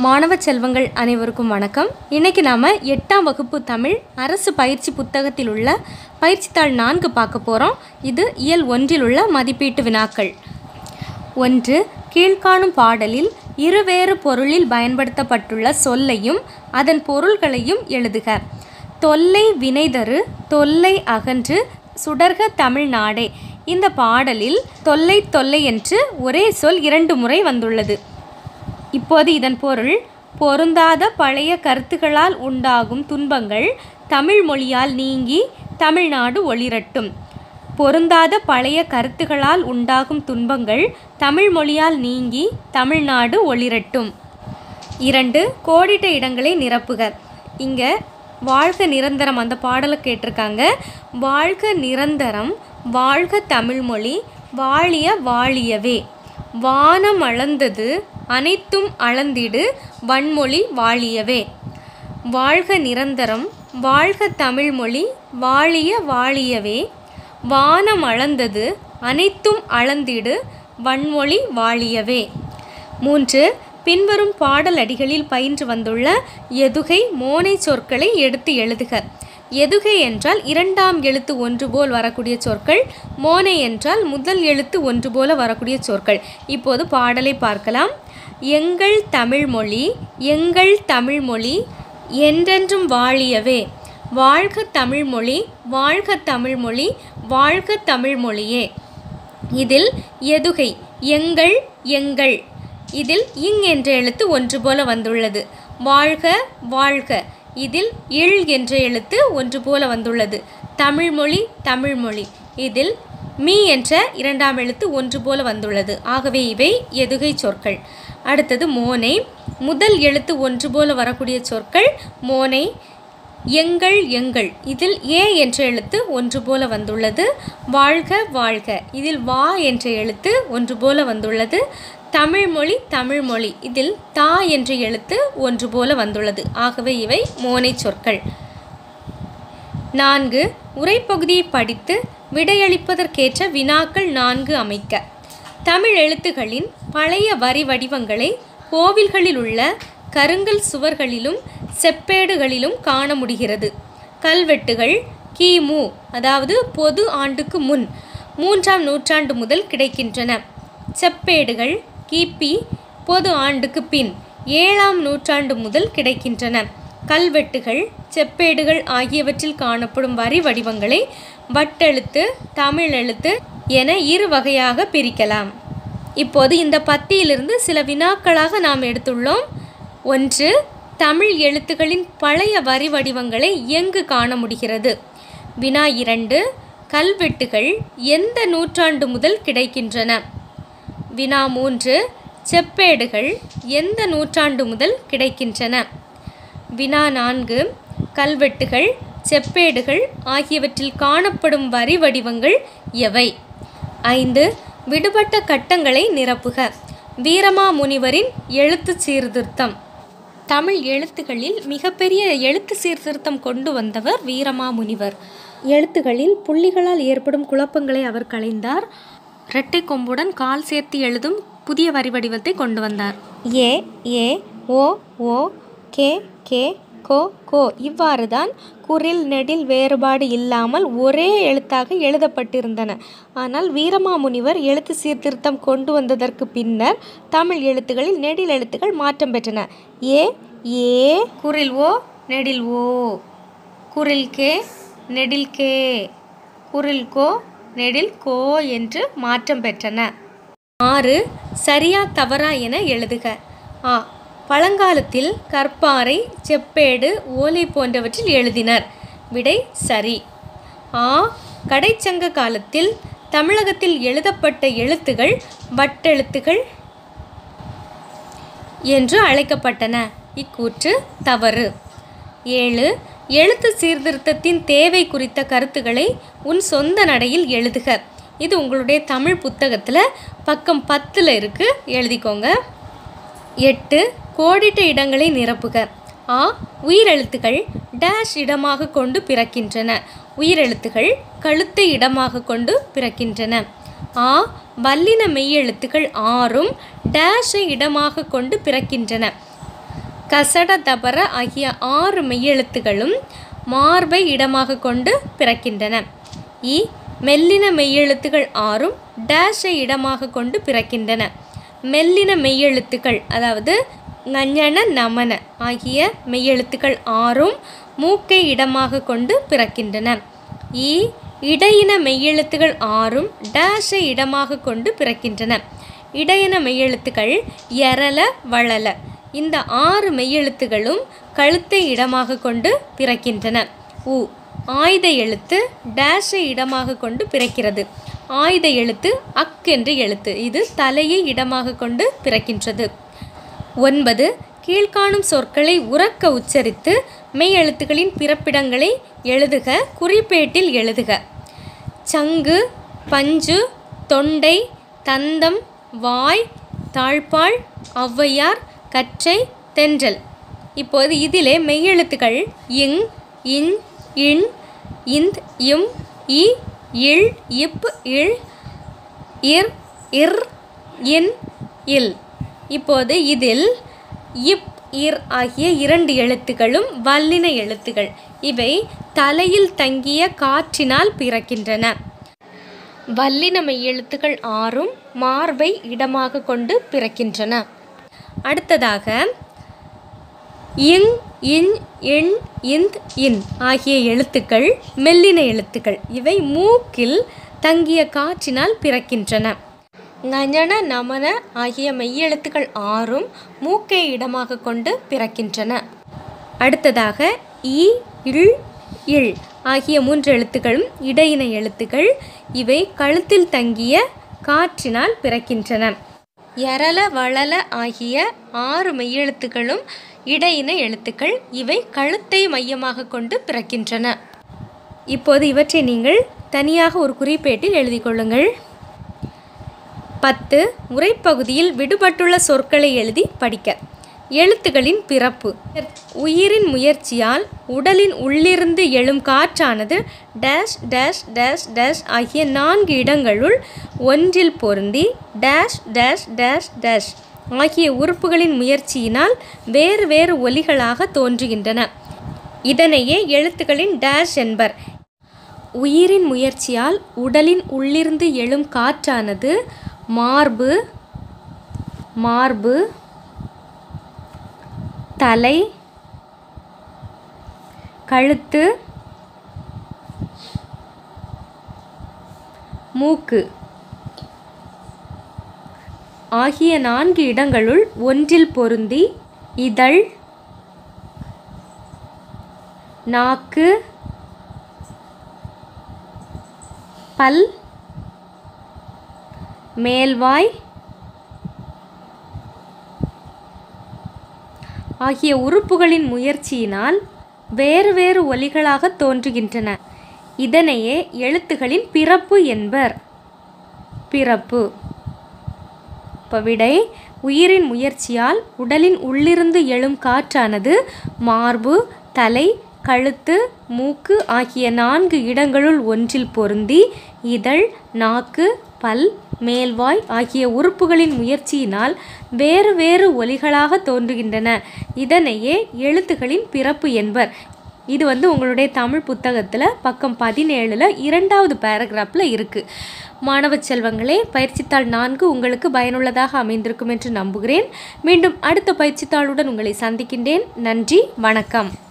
மாணவ செல்வங்கள் அனைவருக்கும் வணக்கம் இன்னைக்கு நாம் எட்டாம் வகுப்பு தமிழ் அரசு பயிற்சி புத்தகத்தில் உள்ள பயிற்சித்தாள் நான்கு பார்க்க போகிறோம் இது இயல் ஒன்றில் உள்ள மதிப்பீட்டு வினாக்கள் ஒன்று கீழ்காணும் பாடலில் இருவேறு பொருளில் பயன்படுத்தப்பட்டுள்ள சொல்லையும் அதன் பொருள்களையும் எழுதுக தொல்லை வினைதரு தொல்லை அகன்று சுடர்க தமிழ்நாடே இந்த பாடலில் தொல்லை தொல்லை என்று ஒரே சொல் இரண்டு முறை வந்துள்ளது இப்போது இதன் பொருள் பொருந்தாத பழைய கருத்துகளால் உண்டாகும் துன்பங்கள் தமிழ் மொழியால் நீங்கி தமிழ்நாடு ஒளிரட்டும் பொருந்தாத பழைய கருத்துகளால் உண்டாகும் துன்பங்கள் தமிழ் மொழியால் நீங்கி தமிழ்நாடு ஒளிரட்டும் இரண்டு கோடிட்ட இடங்களை நிரப்புக இங்கே வாழ்க நிரந்தரம் அந்த பாடலை கேட்டிருக்காங்க வாழ்க நிரந்தரம் வாழ்க தமிழ்மொழி வாழிய வாழியவே வானம் அளந்தது அனைத்தும் அளந்திடு வன்மொழி வாழியவே வாழ்க நிரந்தரம் வாழ்க தமிழ்மொழி வாழிய வாழியவே வானம் அளந்தது அனைத்தும் அளந்திடு வன்மொழி வாழியவே மூன்று பின்வரும் பாடல் அடிகளில் பயின்று வந்துள்ள எதுகை மோனை சொற்களை எடுத்து எழுதுக எதுகை என்றால் இரண்டாம் எழுத்து ஒன்று போல் வரக்கூடிய சொற்கள் மோனை என்றால் முதல் எழுத்து ஒன்று போல வரக்கூடிய சொற்கள் இப்போது பாடலை பார்க்கலாம் எங்கள் தமிழ்மொழி எங்கள் தமிழ்மொழி என்றென்றும் வாழியவே வாழ்க தமிழ்மொழி வாழ்க தமிழ்மொழி வாழ்க தமிழ்மொழியே இதில் எதுகை எங்கள் எங்கள் இதில் இங் என்ற எழுத்து ஒன்று போல வந்துள்ளது வாழ்க வாழ்க இதில் இல் என்ற எழுத்து ஒன்று போல வந்துள்ளது தமிழ்மொழி தமிழ்மொழி இதில் மீ என்ற இரண்டாம் எழுத்து ஒன்று போல வந்துள்ளது ஆகவே இவை எதுகை சொற்கள் அடுத்தது மோனை முதல் எழுத்து ஒன்று போல வரக்கூடிய சொற்கள் மோனை எங்கள் எங்கள் இதில் ஏ என்ற எழுத்து ஒன்று போல வந்துள்ளது வாழ்க வாழ்க இதில் வா என்ற எழுத்து ஒன்று போல வந்துள்ளது தமிழ்மொழி தமிழ்மொழி இதில் தா என்ற எழுத்து ஒன்று போல வந்துள்ளது ஆகவே இவை மோனை சொற்கள் நான்கு உரைப்பகுதியை படித்து விடையளிப்பதற்கேற்ற வினாக்கள் நான்கு அமைக்க தமிழ் எழுத்துகளின் பழைய வரி வடிவங்களை கோவில்களில் உள்ள கருங்கல் சுவர்களிலும் செப்பேடுகளிலும் காண முடிகிறது கல்வெட்டுகள் கிமு அதாவது பொது ஆண்டுக்கு முன் மூன்றாம் நூற்றாண்டு முதல் கிடைக்கின்றன செப்பேடுகள் கிபி பொது ஆண்டுக்கு பின் ஏழாம் நூற்றாண்டு முதல் கிடைக்கின்றன கல்வெட்டுகள் செப்பேடுகள் ஆகியவற்றில் காணப்படும் வரி வடிவங்களை வட்டெழுத்து தமிழ் எழுத்து என இரு வகையாக பிரிக்கலாம் இப்போது இந்த பத்தியிலிருந்து சில வினாக்களாக நாம் எடுத்துள்ளோம் ஒன்று தமிழ் எழுத்துக்களின் பழைய வரி வடிவங்களை எங்கு காண முடிகிறது வினா இரண்டு கல்வெட்டுகள் எந்த நூற்றாண்டு முதல் கிடைக்கின்றன வினா மூன்று செப்பேடுகள் எந்த நூற்றாண்டு முதல் கிடைக்கின்றன வினா நான்கு கல்வெட்டுகள் செப்பேடுகள் ஆகியவற்றில் காணப்படும் வரி வடிவங்கள் எவை ஐந்து விடுபட்ட கட்டங்களை நிரப்புக வீரமாமுனிவரின் எழுத்து சீர்திருத்தம் தமிழ் எழுத்துகளில் மிகப்பெரிய எழுத்து சீர்திருத்தம் கொண்டு வந்தவர் வீரமாமுனிவர் எழுத்துகளில் புள்ளிகளால் ஏற்படும் குழப்பங்களை அவர் களைந்தார் இரட்டை கொம்புடன் கால் சேர்த்து எழுதும் புதிய வரி வடிவத்தை கொண்டு வந்தார் ஏ ஏ ஓ ஓ கே கே கோ கோ இவ்வாறு தான் குரில் நெடில் வேறுபாடு இல்லாமல் ஒரே எழுத்தாக எழுதப்பட்டிருந்தன ஆனால் வீரமாமுனிவர் எழுத்து சீர்திருத்தம் கொண்டு வந்ததற்கு பின்னர் தமிழ் எழுத்துகளில் நெடில் எழுத்துக்கள் மாற்றம் பெற்றன ஏ ஏ குரில் ஓ நெடில் ஓ குரில் கே நெடில் கே குரில் கோ நெடில் கோ என்று மாற்றம் பெற்றன ஆறு சரியா தவறா என எழுதுக ஆ பழங்காலத்தில் கற்பாறை செப்பேடு ஓலை போன்றவற்றில் எழுதினர் விடை சரி ஆ கடைச்சங்க காலத்தில் தமிழகத்தில் எழுதப்பட்ட எழுத்துகள் வட்டெழுத்துகள் என்று அழைக்கப்பட்டன இக்கூற்று தவறு ஏழு எழுத்து சீர்திருத்தத்தின் தேவை குறித்த கருத்துக்களை உன் சொந்த நடையில் எழுதுக இது உங்களுடைய தமிழ் புத்தகத்தில் பக்கம் பத்தில் இருக்குது எழுதிக்கோங்க எட்டு கோடிட்ட இடங்களை நிரப்புக ஆ உயிரெழுத்துகள் டேஷ் இடமாக கொண்டு பிறக்கின்றன உயிரெழுத்துகள் கழுத்தை இடமாக கொண்டு பிறக்கின்றன ஆ வல்லின மெய்யெழுத்துக்கள் ஆறும் டேஷை இடமாக கொண்டு பிறக்கின்றன கசட தபர ஆகிய ஆறு மெய்யெழுத்துகளும் மார்பை இடமாக கொண்டு பிறக்கின்றன இ மெல்லின மெய்யெழுத்துகள் ஆறும் டேஷை இடமாக கொண்டு பிறக்கின்றன மெல்லின மெய்யெழுத்துக்கள் அதாவது நஞன நமன ஆகிய மெய்யெழுத்துக்கள் ஆறும் மூக்கை இடமாக கொண்டு பிறக்கின்றன இ இடையின மெய்யெழுத்துகள் ஆறும் டேஷை இடமாக கொண்டு பிறக்கின்றன இடையின மெய்யெழுத்துக்கள் எரல வளல இந்த ஆறு மெய்யெழுத்துகளும் கழுத்தை இடமாக கொண்டு பிறக்கின்றன உ ஆயுத எழுத்து டேஷை இடமாக கொண்டு பிறக்கிறது ஆயுத எழுத்து அக் என்று எழுத்து இது தலையை இடமாக கொண்டு பிறக்கின்றது ஒன்பது கீழ்காணும் சொற்களை உறக்க உச்சரித்து மெய் எழுத்துக்களின் பிறப்பிடங்களை எழுதுக குறிப்பேட்டில் எழுதுக சங்கு பஞ்சு தொண்டை தந்தம் வாய் தாழ்பாள் ஔவையார் கற்றை தென்றல் இப்போது இதிலே மெய்யெழுத்துக்கள் இங் இன் இன் இந்த் இம் இ இல் இப் இல் இர் இர் இன் இல் இப்போது இதில் இப் இர் ஆகிய இரண்டு எழுத்துக்களும் வல்லின எழுத்துகள் இவை தலையில் தங்கிய காற்றினால் பிறக்கின்றன வல்லின மெய்யெழுத்துக்கள் ஆறும் மார்பை இடமாக கொண்டு பிறக்கின்றன அடுத்ததாக இங் இன் இன் இந்த் இன் ஆகிய எழுத்துக்கள் மெல்லின எழுத்துக்கள் இவை மூக்கில் தங்கிய காற்றினால் பிறக்கின்றன நஞன நமன ஆகிய மெய்யெழுத்துக்கள் ஆறும் மூக்கை இடமாக கொண்டு பிறக்கின்றன அடுத்ததாக இ இல் இல் ஆகிய மூன்று எழுத்துக்களும் இடையின எழுத்துக்கள் இவை கழுத்தில் தங்கிய காற்றினால் பிறக்கின்றன எரல வளல ஆகிய ஆறு மெய்யெழுத்துக்களும் இடையின எழுத்துக்கள் இவை கழுத்தை மையமாக கொண்டு பிறக்கின்றன இப்போது இவற்றை நீங்கள் தனியாக ஒரு குறிப்பேட்டில் எழுதி கொள்ளுங்கள் பத்து உரைப்பகுதியில் விடுபட்டுள்ள சொற்களை எழுதி படிக்க எழுத்துகளின் பிறப்பு உயிரின் முயற்சியால் உடலின் உள்ளிருந்து எழும் காற்றானது டேஷ் டேஷ் டேஷ் டேஷ் ஆகிய நான்கு இடங்களுள் ஒன்றில் பொருந்தி டேஷ் டேஷ் டேஷ் டேஷ் ஆகிய உறுப்புகளின் முயற்சியினால் வேறு வேறு ஒலிகளாக தோன்றுகின்றன இதனையே எழுத்துக்களின் டேஷ் என்பர் உயிரின் முயற்சியால் உடலின் உள்ளிருந்து எழும் காற்றானது மார்பு மார்பு தலை கழுத்து மூக்கு ஆகிய நான்கு இடங்களுள் ஒன்றில் பொருந்தி இதழ் நாக்கு பல் மேல்வாய் ஆகிய உறுப்புகளின் முயற்சியினால் வேறு வேறு ஒலிகளாக தோன்றுகின்றன இதனையே எழுத்துகளின் பிறப்பு என்பர் பிறப்பு இப்போ விடை உயிரின் முயற்சியால் உடலின் உள்ளிருந்து எழும் காற்றானது மார்பு தலை கழுத்து மூக்கு ஆகிய நான்கு இடங்களுள் ஒன்றில் பொருந்தி இதழ் நாக்கு பல் மேல்வாய் ஆகிய உறுப்புகளின் முயற்சியினால் வேறு வேறு ஒலிகளாக தோன்றுகின்றன இதனையே எழுத்துகளின் பிறப்பு என்பர் இது வந்து உங்களுடைய தமிழ் புத்தகத்தில் பக்கம் பதினேழில் இரண்டாவது பேராகிராஃபில் இருக்குது மாணவ செல்வங்களே பயிற்சித்தாள் நான்கு உங்களுக்கு பயனுள்ளதாக அமைந்திருக்கும் என்று நம்புகிறேன் மீண்டும் அடுத்த பயிற்சித்தாளுடன் உங்களை சந்திக்கின்றேன் நன்றி வணக்கம்